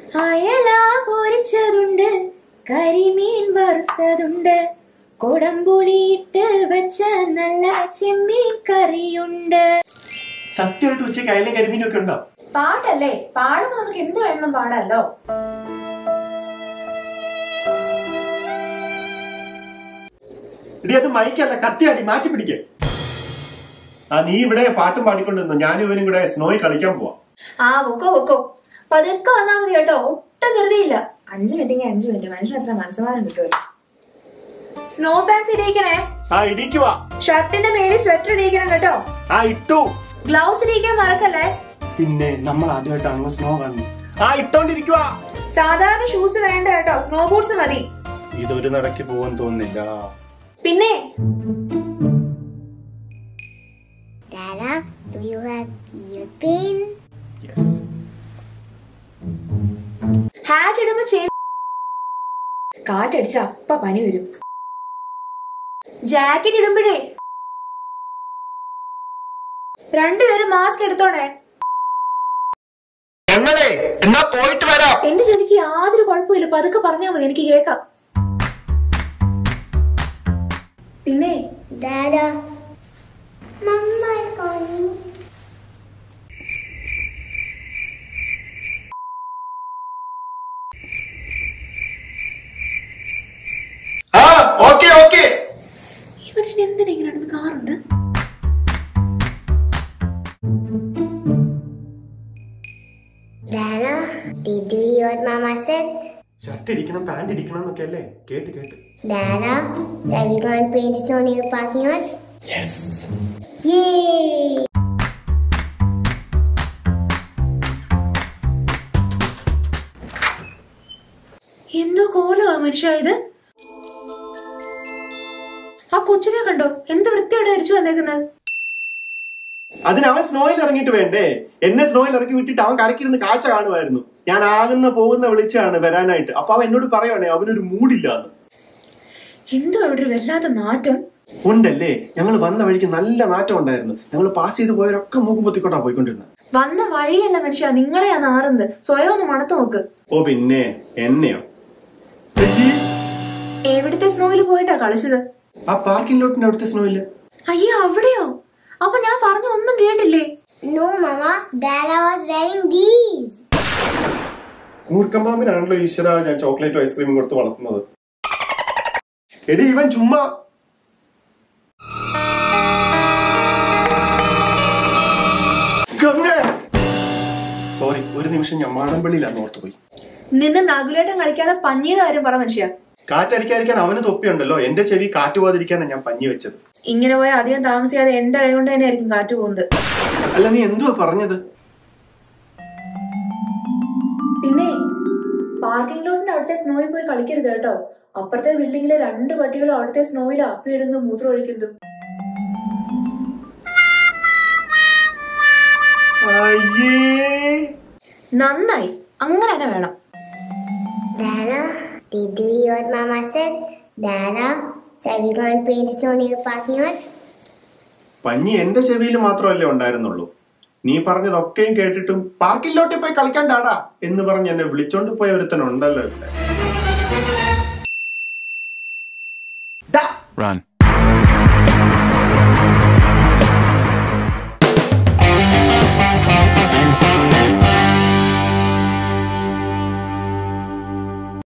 അയല പൊരിച്ചതുണ്ട് കരിമീൻ വറുത്തതുണ്ട് കൊടംപുളിയിട്ട് വെച്ച നല്ല ചെമ്മീൻ കറിയുണ്ട് സത്യമായിട്ട് ഉച്ചയ്ക്ക് അയലും കരിമീനും ഒക്കെ ഉണ്ടോ പാടല്ലേ പാടുമ്പോ നമുക്ക് എന്ത് വേണമെന്നും പാടാലോ ഇടി അത് മൈക്കല്ല കത്തിയാടി മാറ്റി പിടിക്കേ ആ നീ ഇവിടെ പാട്ടും പാടിക്കൊണ്ടിരുന്നു ഞാനും ഇവനും കൂടെ സ്നോയിൽ കളിക്കാൻ പോവാം ആ പൊക്കോ പൊക്കോ പതുക്കെ വന്നാ മതി കേട്ടോ ഒട്ടും ധൃതിയില്ല അഞ്ചു മിനിറ്റ് അഞ്ചു മിനിറ്റ് മനുഷ്യൻ എത്ര മനസ്സമാനം കിട്ടുമല്ലോ സ്നോ പാൻസ് ഇടിയിക്കണേ ആ ഇടിക്കുവാ ഷർട്ടിന്റെ മേളിൽ സ്വെറ്റർ ഇടിയിക്കണം കേട്ടോ ആ ഇട്ടു ഗ്ലൗസ് ഇടിയിക്കാൻ മറക്കല്ലേ പിന്നെ നമ്മൾ ആദ്യമായിട്ട് അങ്ങ് സ്നോ കാണുന്നു ആ ഇട്ടോണ്ടിരിക്കുവാ സാധാരണ ഷൂസ് വേണ്ട കേട്ടോ സ്നോ ബൂട്ട്സ് മതി ഇതൊരു നടക്ക് പോവാൻ തോന്നുന്നില്ല പിന്നെ Dada, do you have ear pain? Yes hat ഇടുമ്പോ ചേ കാറ്റടിച്ച അപ്പ പനി വരും ജാക്കറ്റ് ഇടുമ്പോഴേ രണ്ടുപേരും മാസ്ക് എടുത്തോണേ ഞങ്ങളെ എന്നാ പോയിട്ട് വരാം എന്റെ ചെവിക്ക് യാതൊരു കുഴപ്പമില്ല പതുക്കെ പറഞ്ഞാൽ മതി എനിക്ക് കേൾക്കാം പിന്നെ Dada, Mama is calling. ആ ഓക്കെ ഓക്കെ ഈ മനുഷ്യൻ എന്തിനാ ഇങ്ങനെ നടന്ന് കാറുണ്ട് Dada, did you hear what Mama said? Shirt ഇടിക്കണം പാന്റ് ഇടിക്കണം എന്നൊക്കെ അല്ലേ കേട്ട് കേട്ട് Dada, shall we go and paint the snow near the parking lot? Yes Yay! എന്തോ കോലമാ മനുഷ്യ ഇത് ആ കൊച്ചിനെ കണ്ടോ എന്ത് വൃത്തിയോടെ ധരിച്ചു വന്നേക്കുന്നത് അതിന് അവൻ സ്നോയിൽ ഇറങ്ങിയിട്ട് വേണ്ടേ എന്നെ സ്നോയിൽ ഇറക്കി വിട്ടിട്ട് അവൻ കരക്കിരുന്ന് കാഴ്ച കാണുമായിരുന്നു ഞാൻ ആകുന്ന പോകുന്ന വിളിച്ചാണ് വരാനായിട്ട് അപ്പൊ അവൻ എന്നോട് പറയുവാണേ അവനൊരു മൂടില്ലാന്ന് എന്തോ അവിടെ ഒരു വല്ലാത്ത നാറ്റം ഉണ്ടല്ലേ ഞങ്ങൾ വന്ന വഴിക്ക് നല്ല നാറ്റം ഉണ്ടായിരുന്നു ഞങ്ങൾ പാസ് ചെയ്ത് പോയവരൊക്കെ മൂക്കും പൊത്തിക്കൊണ്ടാ പോയിക്കൊണ്ടിരുന്നത് വന്ന വഴിയല്ല മനുഷ്യ നിങ്ങളെയാ നാറുന്നത് സ്വയം ഒന്ന് മണത്ത് നോക്ക് ഓ പിന്നെ എന്നെയോ എവിടുത്തെ സ്നോയിൽ പോയിട്ടാ കളിച്ചത് ആ പാർക്കിംഗ് ലോട്ടിന്റെ അവിടുത്തെ സ്നോയില് അയ്യോ അവിടെയോ അപ്പൊ ഞാൻ പറഞ്ഞ ഒന്നും കേട്ടില്ലേ No, Mama, Dada was wearing these. മൂർക്കമ്പാമ്പിനാണല്ലോ ഈശ്വര ഞാൻ ചോക്ലേറ്റും ഐസ്ക്രീമും കൊടുത്ത് വളർത്തുന്നത് എടി ഇവൻ ചുമ്മാ സോറി ഒരു നിമിഷം ഞാൻ മാടമ്പള്ളിയിലാണ് ഓർത്തു പോയി നിന്ന് നകുലേട്ടം കളിക്കാതെ പഞ്ഞിയുടെ കാര്യം പറ മനുഷ്യ കാറ്റടിക്കാതിരിക്കാൻ അവന് തൊപ്പിയുണ്ടല്ലോ എന്റെ ചെവി കാറ്റ് പോകാതിരിക്കാനാണ് ഞാൻ പഞ്ഞി വെച്ചത് ഇങ്ങനെ പോയാൽ അധികം താമസിയാതെ എന്റെ കൈ കൊണ്ട് തന്നെ ആയിരിക്കും കാറ്റ് പോകുന്നത് അല്ല നീ എന്തുവാ പറഞ്ഞത് പിന്നെ പാർക്കിംഗ് ലോട്ടിന്റെ അവിടുത്തെ സ്നോയിൽ പോയി കളിക്കരുത് കേട്ടോ അപ്പുറത്തെ ബിൽഡിങ്ങിലെ രണ്ട് പട്ടികളും അവിടുത്തെ സ്നോയിൽ അപ്പിയിടുന്നു മൂത്രം ഒഴിക്കുന്നു അയ്യേ നന്നായി അങ്ങനെ തന്നെ വേണം Dada, did you hear what Mama said? Dada, shall we go and paint the snow near the parking lot? പഞ്ഞി എന്റെ ചെവിയിൽ മാത്രമല്ലേ ഉണ്ടായിരുന്നുള്ളൂ നീ പറഞ്ഞതൊക്കെയും കേട്ടിട്ടും പാർക്കിലോട്ട് പോയി കളിക്കാൻ ഡാടാ എന്ന് പറഞ്ഞ് എന്നെ വിളിച്ചോണ്ട് പോയ ഒരുത്തനുണ്ടല്ലോ ഇവിടെ Run.